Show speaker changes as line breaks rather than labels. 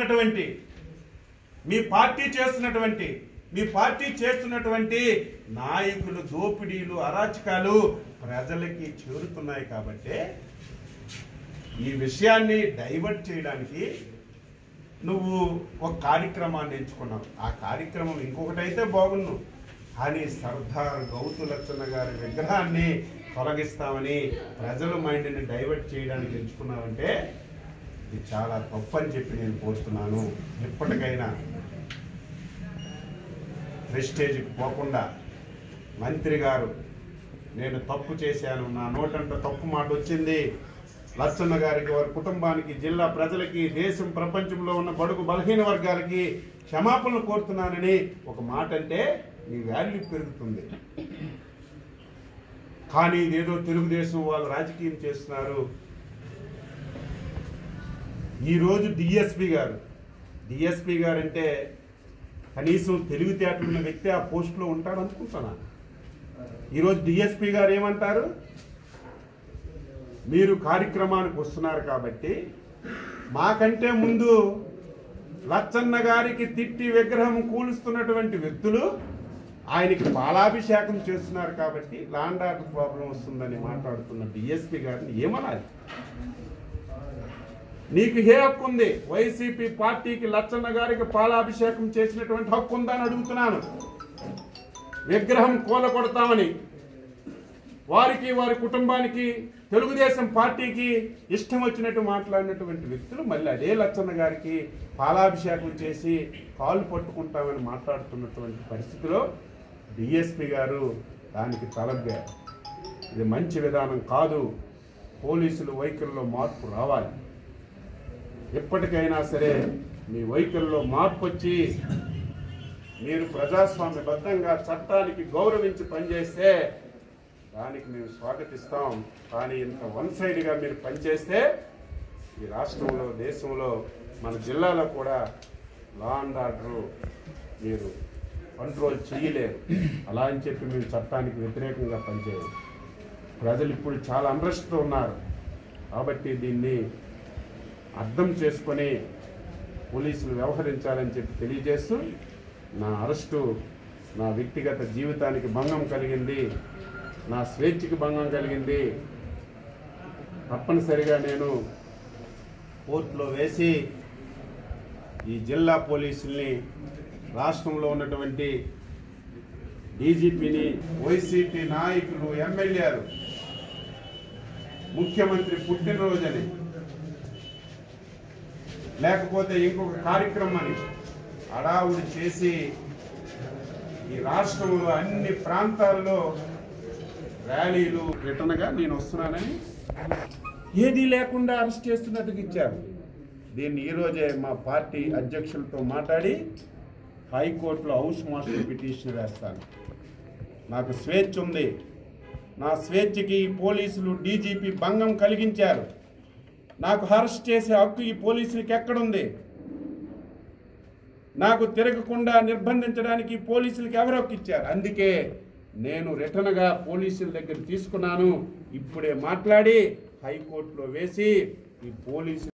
చేస్తున్నటువంటి మీ పార్టీ చేస్తున్నటువంటి మీ పార్టీ చేస్తున్నటువంటి నాయకులు దోపిడీలు అరాచకాలు ప్రజలకి చేరుతున్నాయి కాబట్టి ఈ విషయాన్ని డైవర్ట్ చేయడానికి నువ్వు ఒక కార్యక్రమాన్ని ఎంచుకున్నావు ఆ కార్యక్రమం ఇంకొకటైతే బాగున్నావు కానీ సర్దార్ గౌతు లచ్చన్న గారి విగ్రహాన్ని తొలగిస్తామని ప్రజల మైండ్ని డైవర్ట్ చేయడానికి ఎంచుకున్నావంటే ఇది చాలా తప్పు అని చెప్పి నేను కోరుతున్నాను ఎప్పటికైనా ప్రెస్టేజ్కి పోకుండా మంత్రి గారు నేను తప్పు చేశాను నా నోటంట తప్పు మాట వచ్చింది లచ్చన్న గారికి వారి కుటుంబానికి జిల్లా ప్రజలకి దేశం ప్రపంచంలో ఉన్న బడుగు బలహీన వర్గాలకి క్షమాపణలు కోరుతున్నానని ఒక మాట అంటే మీ వాల్యూ పెరుగుతుంది కానీ ఇదేదో తెలుగుదేశం వాళ్ళు రాజకీయం చేస్తున్నారు ఈరోజు డిఎస్పి గారు డిఎస్పి గారు అంటే కనీసం తెలివితేటలు ఉన్న వ్యక్తి ఆ పోస్టులో ఉంటాడు అనుకుంటున్నా ఈరోజు డిఎస్పి గారు ఏమంటారు మీరు కార్యక్రమానికి వస్తున్నారు కాబట్టి మాకంటే ముందు లచ్చన్న గారికి తిట్టి విగ్రహం కూలుస్తున్నటువంటి వ్యక్తులు ఆయనకి పాలాభిషేకం చేస్తున్నారు కాబట్టి లాండ్ ఆర్డర్ ప్రాబ్లం వస్తుందని మాట్లాడుతున్న డిఎస్పి గారిని ఏమనాలి నీకు ఏ హక్కు ఉంది వైసీపీ పార్టీకి లచ్చన్న గారికి పాలాభిషేకం చేసినటువంటి హక్కు ఉందా అని అడుగుతున్నాను విగ్రహం కూలగొడతామని వారికి వారి కుటుంబానికి తెలుగుదేశం పార్టీకి ఇష్టం వచ్చినట్టు మాట్లాడినటువంటి వ్యక్తులు మళ్ళీ అదే లచ్చన్న గారికి పాలాభిషేకం చేసి కాళ్ళు పట్టుకుంటామని మాట్లాడుతున్నటువంటి పరిస్థితిలో డిఎస్పి గారు దానికి తలగ్గారు ఇది మంచి విధానం కాదు పోలీసులు వైఖరిలో మార్పు రావాలి ఎప్పటికైనా సరే మీ వైఖరిలో మార్పు వచ్చి మీరు ప్రజాస్వామ్యబద్ధంగా చట్టానికి గౌరవించి పనిచేస్తే దానికి మేము స్వాగతిస్తాం కానీ ఇంత వన్ సైడ్గా మీరు పనిచేస్తే ఈ రాష్ట్రంలో దేశంలో మన జిల్లాలో కూడా లా అండ్ ఆర్డర్ మీరు కంట్రోల్ చేయలేరు అలా అని చెప్పి మేము చట్టానికి వ్యతిరేకంగా పనిచేయము ప్రజలు ఇప్పుడు చాలా అండ్రస్ట్తో ఉన్నారు కాబట్టి దీన్ని అర్థం చేసుకొని పోలీసులు వ్యవహరించాలని చెప్పి తెలియజేస్తూ నా అరెస్టు నా వ్యక్తిగత జీవితానికి భంగం కలిగింది నా స్వేచ్ఛకి భంగం కలిగింది తప్పనిసరిగా నేను కోర్టులో వేసి ఈ జిల్లా పోలీసుల్ని రాష్ట్రంలో ఉన్నటువంటి డీజీపీని వైసీపీ నాయకులు ఎమ్మెల్యేలు ముఖ్యమంత్రి పుట్టినరోజని లేకపోతే ఇంకొక కార్యక్రమాన్ని అడావుడి చేసి ఈ రాష్ట్రంలో అన్ని ప్రాంతాల్లో ర్యాలీలు రిటర్న్గా నేను వస్తున్నానని ఏదీ లేకుండా అరెస్ట్ చేస్తున్నట్టుగా ఇచ్చారు దీన్ని ఈరోజే మా పార్టీ అధ్యక్షులతో మాట్లాడి హైకోర్టులో హౌస్ మాస్టర్ పిటిషన్ వేస్తాను నాకు స్వేచ్ఛ ఉంది నా స్వేచ్ఛకి ఈ పోలీసులు డీజీపీ భంగం కలిగించారు నాకు అరెస్ట్ చేసే హక్కు ఈ పోలీసులకి ఎక్కడుంది నాకు తిరగకుండా నిర్బంధించడానికి ఈ పోలీసులకి ఎవరు హక్కు ఇచ్చారు అందుకే నేను రిటర్న్గా పోలీసుల దగ్గర తీసుకున్నాను ఇప్పుడే మాట్లాడి హైకోర్టులో వేసి ఈ పోలీసు